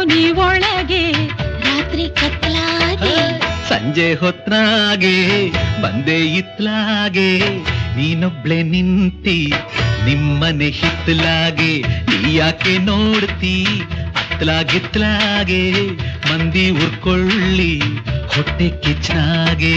ನೀ ಒಳಗೆ ರಾತ್ರಿ ಕತ್ಲಾಗಿ ಸಂಜೆ ಹೊತ್ನಾಗೆ ಬಂದೆ ಇತ್ಲಾಗೆ ನೀನೊಬ್ಳೆ ನಿಂತಿ ನಿಮ್ಮನೆ ಹಿತ್ಲಾಗೆ ನೀ ಯಾಕೆ ನೋಡ್ತಿ ಅತ್ಲಾಗಿತ್ಲಾಗೆ ಮಂದಿ ಉರ್ಕೊಳ್ಳಿ ಹೊಟ್ಟೆ ಕಿಚ್ನಾಗೆ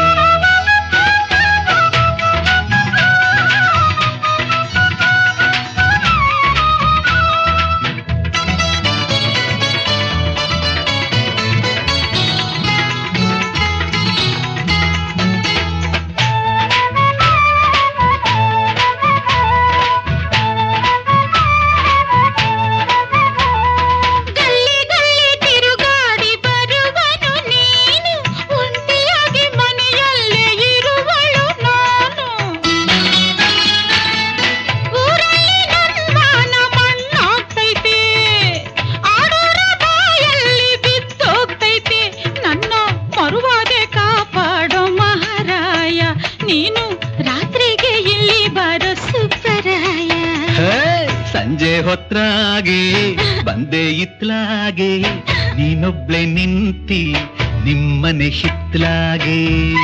ಗಲ್ಲಿ ಗಲ್ಲಿ ತಿರುಗಾಡಿ ಬರುವನು ನೀನು ಒಂಟಿಯಾಗಿ ಮನೆಯಲ್ಲೇ ಇರುವಳು ನಾನು ಊರಲ್ಲಿ ನನ್ಮಾನ ಮಣ್ಣಾಗ್ತೈತೆ ಆಡೋರ ಬಾಯಲ್ಲಿ ಬಿದ್ದೋಗ್ತೈತೆ ನನ್ನ ಮರುವಾದೆ ಕಾಪಾಡೋ ಮಹಾರಾಯ ನೀನು ರಾತ್ರಿಗೆ ಇಲ್ಲಿ ಬರೋ ಸುಬ್ಬರಾಯ ಹೇ, ಸಂಜೆ ಹೊತ್ರಾಗೆ ಬಂದೆ ಇತ್ಲಾಗೆ ನೀನೊಬ್ಳೆ ನಿಂತಿ ನಿಮ್ಮನೆ ಹಿತ್ಲಾಗೆ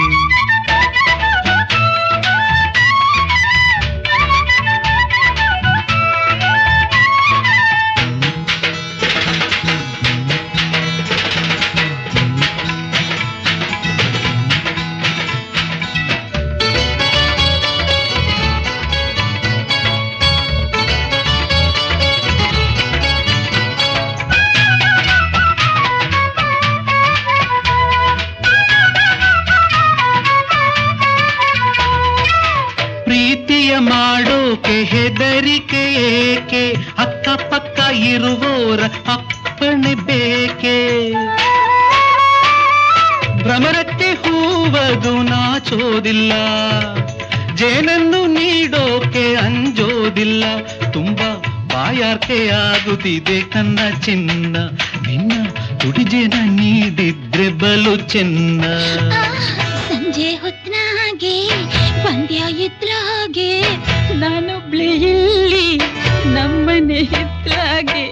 ಪ್ರೀತಿಯ ಮಾಡೋಕೆ ಹೆದರಿಕೆ ಏಕೆ ಅಕ್ಕಪಕ್ಕ ಇರುವೋರ ಅಪ್ಪಣೆ ಬೇಕೆ ಭ್ರಮರಕ್ಕೆ ಹೂವದು ನಾಚೋದಿಲ್ಲ ಜೇನನ್ನು ನೀಡೋಕೆ ಅಂಜೋದಿಲ್ಲ ತುಂಬಾ ಬಾಯಾರ್ಕೆ ಆಗುತ್ತಿದೆ ಕನ್ನ ಚಿನ್ನ ನಿನ್ನ ತುಡಿಜೇನ ನೀಡಿದ್ರೆ ಬಲು ಚೆನ್ನ ಸಂಜೆ ಹೊತ್ನಾಗೆ ಪಂದ್ಯ ಇತ್ಲಾಗೆ ನಾನೊಬ್ಳೆ ಇಲ್ಲಿ ನಮ್ಮನೆ ಹಿತ್ಲಾಗೆ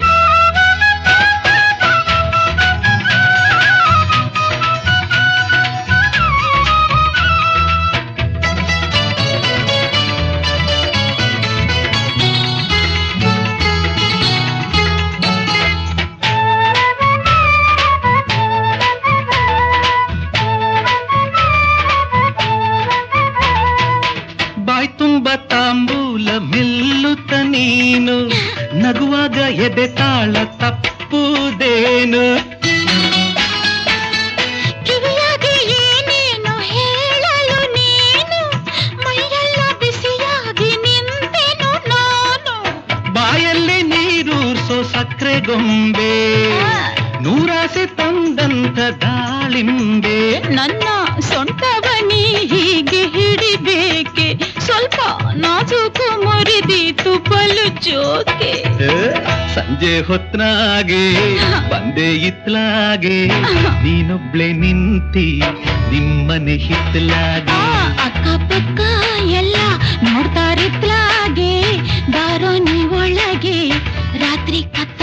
ಬಾಯ್ ತುಂಬ ತಾಂಬೂಲ ಮೆಲ್ಲುತ್ತ ನೀನು ನಗುವಾಗ ಎದೆ ತಾಳ ತಪ್ಪುದೇನು ಕಿವಿಯಾಗಿ ಏನೇನು ಹೇಳಲು ನೀನು ಮೈಯೆಲ್ಲ ಬಿಸಿಯಾಗಿ ನಿಂತೆನು ನಾನು ಬಾಯಲ್ಲಿ ನೀರೂರ್ಸೋ ಸಕ್ಕರೆ ಗೊಂಬೆ ನೂರಾಸೆ ತಂದಂತ ದಾಳಿಂಬೆ ನನ್ನ ಸೊಂಟವನಿ ಹೀಗೆ ಹಿಡಿಬೇಕೆ ಸ್ವಲ್ಪ ನಾಜೂಕು ಮುರಿದೀತು ಬಲು ಜೋಕೆ ಏ, ಸಂಜೆ ಹೊತ್ನಾಗೆ ಬಂದೆ ಇತ್ಲಾಗೆ ನೀನೊಬ್ಳೆ ನಿಂತಿ ನಿಮ್ಮನೆ ಹಿತ್ಲಾಗೆ ಆ ಅಕ್ಕಪಕ್ಕ ಎಲ್ಲ ನೋಡ್ತಾರಿತ್ಲಾಗೆ ದಾರೋ ನೀ ಒಳಗೆ ರಾತ್ರಿ ಕತ್